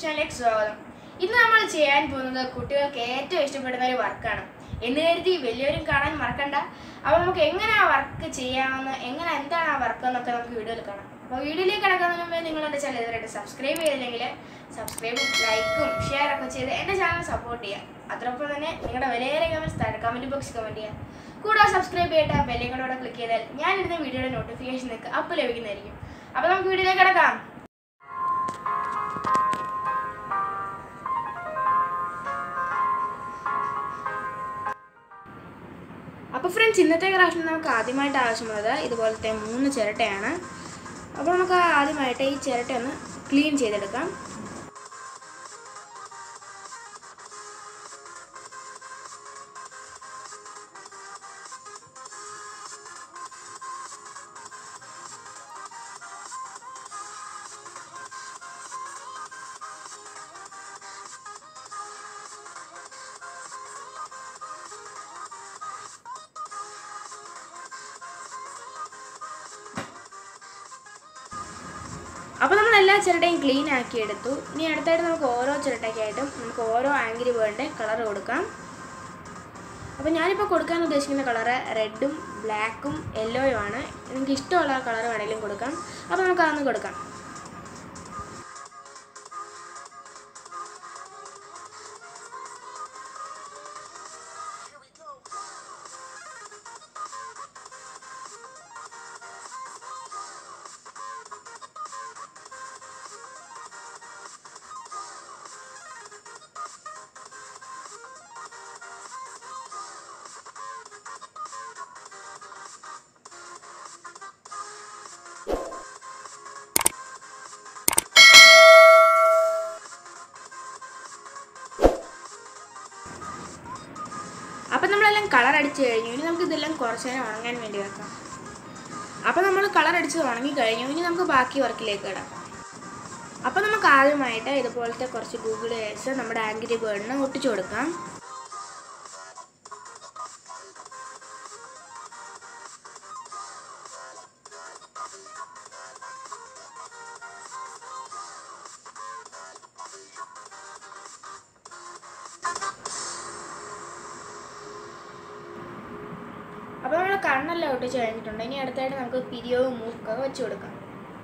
ചാനലിലേക്ക് സ്വാഗതം ഇന്ന് നമ്മൾ ചെയ്യാൻ പോകുന്നത് കുട്ടികൾക്ക് ഏറ്റവും ഇഷ്ടപ്പെടുന്ന ഒരു വർക്കാണ് എന്ന് കരുതി വലിയവരും കാണാൻ മറക്കണ്ട അപ്പോൾ നമുക്ക് എങ്ങനെ ആ വർക്ക് ചെയ്യാമെന്ന് എങ്ങനെ എന്താണ് ആ വർക്ക് എന്നൊക്കെ നമുക്ക് വീഡിയോയിൽ കാണാം അപ്പോൾ വീഡിയോയിലേക്ക് കിടക്കുന്നതിന് മുമ്പേ നിങ്ങൾ എൻ്റെ ചാനൽ ഇതുവരെയായിട്ട് സബ്സ്ക്രൈബ് ചെയ്തില്ലെങ്കിൽ സബ്സ്ക്രൈബും ലൈക്കും ഷെയർ ഒക്കെ ചെയ്ത് എൻ്റെ ചാനൽ സപ്പോർട്ട് ചെയ്യുക അതോടൊപ്പം തന്നെ നിങ്ങളുടെ വിലയേറെ കമൻറ്റ്സ് താഴെ കമൻറ്റ് ബോക്സ് കമൻറ്റ് ചെയ്യുക കൂടാതെ സബ്സ്ക്രൈബ് ചെയ്തിട്ട് ആ ബെല്ലിങ്ങോടെ ക്ലിക്ക് ചെയ്താൽ ഞാൻ ഇടുന്ന വീഡിയോയുടെ നോട്ടിഫിക്കേഷൻ നിങ്ങൾക്ക് അപ്പോൾ ലഭിക്കുന്നതായിരിക്കും അപ്പോൾ നമുക്ക് വീഡിയോയിലേക്ക് കിടക്കാം അപ്പോൾ ഫ്രണ്ട്സ് ഇന്നത്തെ ക്രാഫ്റ്റിന് നമുക്ക് ആദ്യമായിട്ട് ആവശ്യമുള്ളത് ഇതുപോലത്തെ മൂന്ന് ചിരട്ടയാണ് അപ്പോൾ നമുക്ക് ആദ്യമായിട്ട് ഈ ചിരട്ട ഒന്ന് ക്ലീൻ ചെയ്തെടുക്കാം അപ്പോൾ നമ്മൾ എല്ലാ ചിരട്ടയും ക്ലീൻ ആക്കി എടുത്തു ഇനി അടുത്തായിട്ട് നമുക്ക് ഓരോ ചിരട്ടയ്ക്കായിട്ടും നമുക്ക് ഓരോ ആംഗിരി ബേർഡിൻ്റെ കളർ കൊടുക്കാം അപ്പോൾ ഞാനിപ്പോൾ കൊടുക്കാൻ ഉദ്ദേശിക്കുന്ന കളറ് റെഡും ബ്ലാക്കും യെല്ലോയും ആണ് നിങ്ങൾക്ക് ഇഷ്ടമുള്ള കളർ വേണമെങ്കിലും കൊടുക്കാം അപ്പോൾ നമുക്ക് അതൊന്ന് കൊടുക്കാം അപ്പം നമ്മളെല്ലാം കളർ അടിച്ച് കഴിഞ്ഞു ഇനി നമുക്ക് ഇതെല്ലാം കുറച്ച് നേരം ഉണങ്ങാൻ വേണ്ടി വെക്കാം അപ്പം നമ്മൾ കളർ അടിച്ചത് ഉണങ്ങി കഴിഞ്ഞു ഇനി നമുക്ക് ബാക്കി വർക്കിലേക്ക് ഇടാം അപ്പം നമുക്ക് ആദ്യമായിട്ട് ഇതുപോലത്തെ കുറച്ച് ഗൂഗിൾ എയർസ് നമ്മുടെ ആംഗിരി ബേർഡിന് ഒട്ടിച്ചു കൊടുക്കാം അപ്പോൾ നമ്മൾ കണ്ണെല്ലാം ഒട്ടിച്ച് കഴിഞ്ഞിട്ടുണ്ട് ഇനി അടുത്തായിട്ട് നമുക്ക് പിരിയവും മൂക്കൊക്കെ വെച്ച് കൊടുക്കാം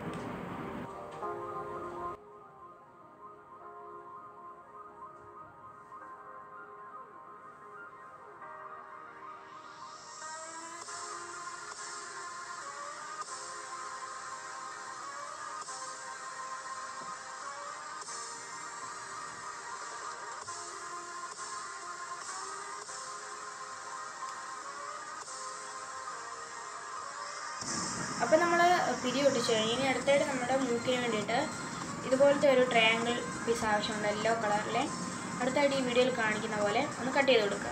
അപ്പോൾ നമ്മൾ പിരി ഒട്ടിച്ച് കഴിഞ്ഞ് ഇനി അടുത്തായിട്ട് നമ്മുടെ മൂക്കിന് വേണ്ടിയിട്ട് ഇതുപോലത്തെ ഒരു ട്രയാങ്കിൾ പീസ് ആവശ്യമുണ്ട് യെല്ലോ കളറിലെ അടുത്തായിട്ട് ഈ വീഡിയോയിൽ കാണിക്കുന്ന പോലെ ഒന്ന് കട്ട് ചെയ്ത് കൊടുക്കുക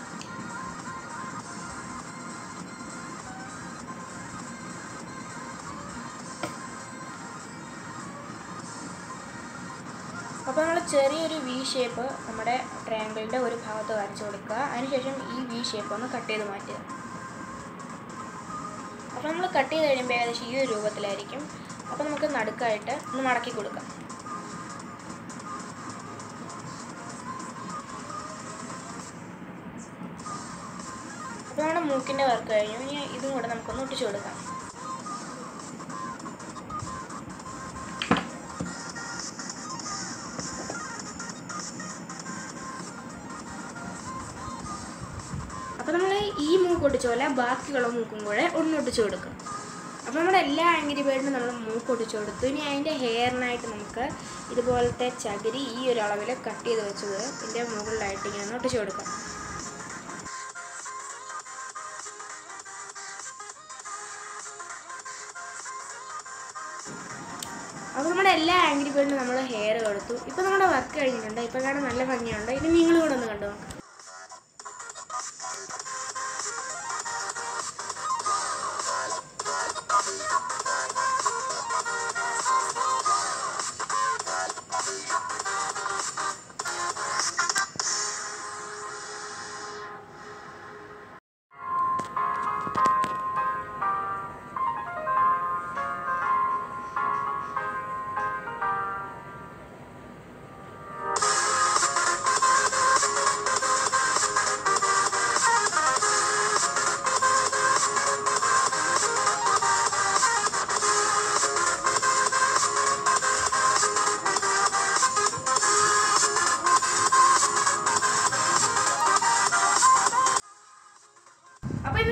അപ്പോൾ നമ്മൾ ചെറിയൊരു വി ഷേപ്പ് നമ്മുടെ ട്രയാങ്കിളിൻ്റെ ഒരു ഭാഗത്ത് വരച്ച് കൊടുക്കുക അതിനുശേഷം ഈ വി ഷേപ്പ് ഒന്ന് കട്ട് ചെയ്ത് മാറ്റുക അപ്പോൾ നമ്മൾ കട്ട് ചെയ്ത് കഴിയുമ്പോൾ ഏകദേശം ഈ ഒരു രൂപത്തിലായിരിക്കും അപ്പോൾ നമുക്ക് നടുക്കായിട്ട് ഒന്ന് മടക്കി കൊടുക്കാം അപ്പോൾ നമ്മുടെ മൂക്കിൻ്റെ വർക്ക് കഴിഞ്ഞു ഇനി ഇതും കൂടെ നമുക്കൊന്ന് ഒട്ടിച്ചു കൊടുക്കാം അപ്പോൾ നമ്മൾ ഈ മൂക്ക് ഒട്ടിച്ച പോലെ ബാക്കിയുള്ള മൂക്കും കൂടെ ഒന്നൊട്ടിച്ച് കൊടുക്കും അപ്പോൾ നമ്മുടെ എല്ലാ ആംഗിരി ബേർഡിനും നമ്മൾ മൂക്ക് ഒട്ടിച്ച് കൊടുത്തു ഇനി അതിൻ്റെ ഹെയറിനായിട്ട് നമുക്ക് ഇതുപോലത്തെ ചകിരി ഈ ഒരു അളവിൽ കട്ട് ചെയ്ത് വെച്ചത് ഇതിൻ്റെ മുകളിലായിട്ട് ഇങ്ങനെ ഒന്ന് ഒട്ടിച്ച് കൊടുക്കാം അപ്പോൾ നമ്മുടെ എല്ലാ ആംഗിരി ബേർഡിനും നമ്മൾ ഹെയർ കൊടുത്തു ഇപ്പോൾ നമ്മുടെ വർക്ക് കഴിഞ്ഞിട്ടുണ്ട് ഇപ്പോൾ കാണാൻ നല്ല ഭംഗിയുണ്ട് ഇനി നിങ്ങളും കൂടെ ഒന്ന് കണ്ടു നോക്കാം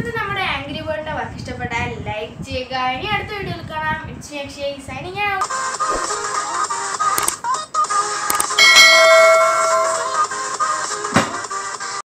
ഇന്നത്തെ നമ്മുടെ ആംഗ്രി ബേർഡിന്റെ വർക്ക് ഇഷ്ടപ്പെട്ടാൽ ലൈക്ക് ചെയ്യുക ഇനി അടുത്ത വീഡിയോയിൽ കാണാം ഇറ്റ്സ് സൈനിങ് ഔട്ട്